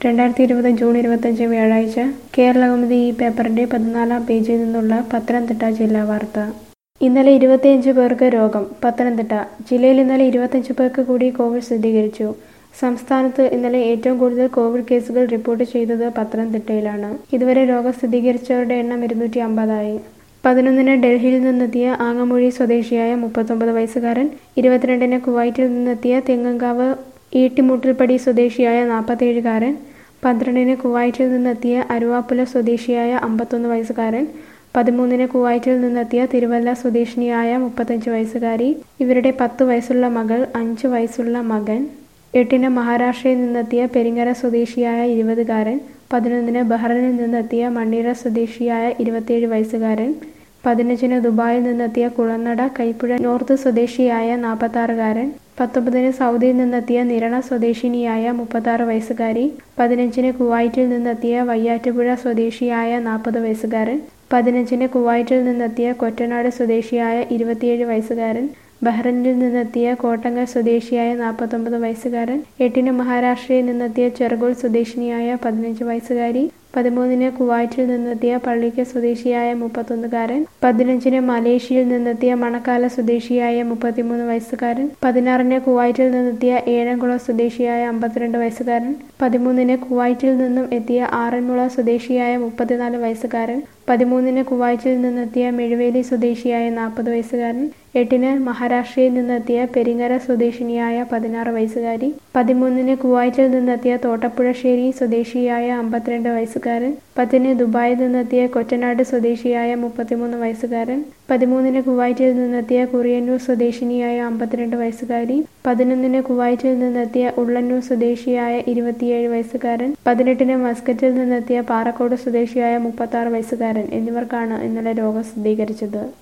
രണ്ടായിരത്തി ഇരുപത് ജൂൺ ഇരുപത്തഞ്ച് വ്യാഴാഴ്ച കേരളകൗമുദി ഈ പേപ്പറിന്റെ പതിനാലാം പേജിൽ നിന്നുള്ള പത്തനംതിട്ട ജില്ലാ വാർത്ത ഇന്നലെ ഇരുപത്തിയഞ്ച് പേർക്ക് രോഗം പത്തനംതിട്ട ജില്ലയിൽ ഇന്നലെ ഇരുപത്തഞ്ച് പേർക്ക് കൂടി കോവിഡ് സ്ഥിരീകരിച്ചു സംസ്ഥാനത്ത് ഇന്നലെ ഏറ്റവും കൂടുതൽ കോവിഡ് കേസുകൾ റിപ്പോർട്ട് ചെയ്തത് പത്തനംതിട്ടയിലാണ് ഇതുവരെ രോഗം സ്ഥിരീകരിച്ചവരുടെ എണ്ണം ഇരുന്നൂറ്റി അമ്പതായി പതിനൊന്നിന് ഡൽഹിയിൽ നിന്നെത്തിയ ആങ്ങമൂഴി സ്വദേശിയായ മുപ്പത്തൊമ്പത് വയസ്സുകാരൻ ഇരുപത്തിരണ്ടിന് കുവൈറ്റിൽ നിന്നെത്തിയ തെങ്ങങ്കാവ് ഈട്ടിമുട്ടിൽപ്പടി സ്വദേശിയായ നാൽപ്പത്തേഴുകാരൻ പന്ത്രണ്ടിന് കുവൈറ്റിൽ നിന്നെത്തിയ അരുവാപ്പുല സ്വദേശിയായ അമ്പത്തൊന്ന് വയസ്സുകാരൻ പതിമൂന്നിന് കുവൈറ്റിൽ നിന്നെത്തിയ തിരുവല്ല സ്വദേശിനിയായ മുപ്പത്തഞ്ച് വയസ്സുകാരി ഇവരുടെ പത്ത് വയസ്സുള്ള മകൾ അഞ്ച് വയസ്സുള്ള മകൻ എട്ടിന് മഹാരാഷ്ട്രയിൽ നിന്നെത്തിയ പെരിങ്ങര സ്വദേശിയായ ഇരുപതുകാരൻ പതിനൊന്നിന് ബഹ്റൈനിൽ നിന്നെത്തിയ മണ്ണീറ സ്വദേശിയായ ഇരുപത്തിയേഴ് വയസ്സുകാരൻ പതിനഞ്ചിന് ദുബായിൽ നിന്നെത്തിയ കുളനട കൈപ്പുഴ നോർത്ത് സ്വദേശിയായ നാൽപ്പത്താറുകാരൻ പത്തൊമ്പതിന് സൗദിയിൽ നിന്നെത്തിയ നിരണ സ്വദേശിനിയായ മുപ്പത്താറ് വയസ്സുകാരി പതിനഞ്ചിന് കുവൈറ്റിൽ നിന്നെത്തിയ വയ്യാറ്റുപുഴ സ്വദേശിയായ നാൽപ്പത് വയസ്സുകാരൻ പതിനഞ്ചിന് കുവൈറ്റിൽ നിന്നെത്തിയ കൊറ്റനാട് സ്വദേശിയായ ഇരുപത്തിയേഴ് വയസ്സുകാരൻ ബഹ്റൈനിൽ നിന്നെത്തിയ കോട്ടങ്ങൽ സ്വദേശിയായ നാൽപ്പത്തൊമ്പത് വയസ്സുകാരൻ എട്ടിന് മഹാരാഷ്ട്രയിൽ നിന്നെത്തിയ ചെറുകോൾ സ്വദേശിനിയായ പതിനഞ്ച് വയസ്സുകാരി പതിമൂന്നിന് കുവൈറ്റിൽ നിന്നെത്തിയ പള്ളിക്ക സ്വദേശിയായ മുപ്പത്തൊന്നുകാരൻ പതിനഞ്ചിന് മലേഷ്യയിൽ നിന്നെത്തിയ മണക്കാല സ്വദേശിയായ മുപ്പത്തിമൂന്ന് വയസ്സുകാരൻ പതിനാറിന് കുവൈറ്റിൽ നിന്നെത്തിയ ഏഴംകുളം സ്വദേശിയായ അമ്പത്തിരണ്ട് വയസ്സുകാരൻ പതിമൂന്നിന് കുവൈറ്റിൽ നിന്നും എത്തിയ ആറന്മുള സ്വദേശിയായ മുപ്പത്തിനാല് വയസ്സുകാരൻ പതിമൂന്നിന് കുവൈറ്റിൽ നിന്നെത്തിയ മെഴുവേലി സ്വദേശിയായ നാൽപ്പത് വയസ്സുകാരൻ എട്ടിന് മഹാരാഷ്ട്രയിൽ നിന്നെത്തിയ പെരിങ്ങര സ്വദേശിനിയായ പതിനാറ് വയസ്സുകാരി പതിമൂന്നിന് കുവൈറ്റിൽ നിന്നെത്തിയ തോട്ടപ്പുഴശ്ശേരി സ്വദേശിയായ അമ്പത്തിരണ്ട് വയസ്സുകാരൻ പത്തിന് ദുബായിൽ നിന്നെത്തിയ കൊറ്റനാട് സ്വദേശിയായ മുപ്പത്തിമൂന്ന് വയസ്സുകാരൻ പതിമൂന്നിന് കുവൈറ്റിൽ നിന്നെത്തിയ കുറിയന്നൂർ സ്വദേശിനിയായ അമ്പത്തിരണ്ട് വയസ്സുകാരി പതിനൊന്നിന് കുവൈറ്റിൽ നിന്നെത്തിയ ഉള്ളന്നൂർ സ്വദേശിയായ ഇരുപത്തിയേഴ് വയസ്സുകാരൻ പതിനെട്ടിന് മസ്കറ്റിൽ നിന്നെത്തിയ പാറക്കോട് സ്വദേശിയായ മുപ്പത്തി വയസ്സുകാരൻ എന്നിവർക്കാണ് ഇന്നലെ രോഗം സ്ഥിരീകരിച്ചത്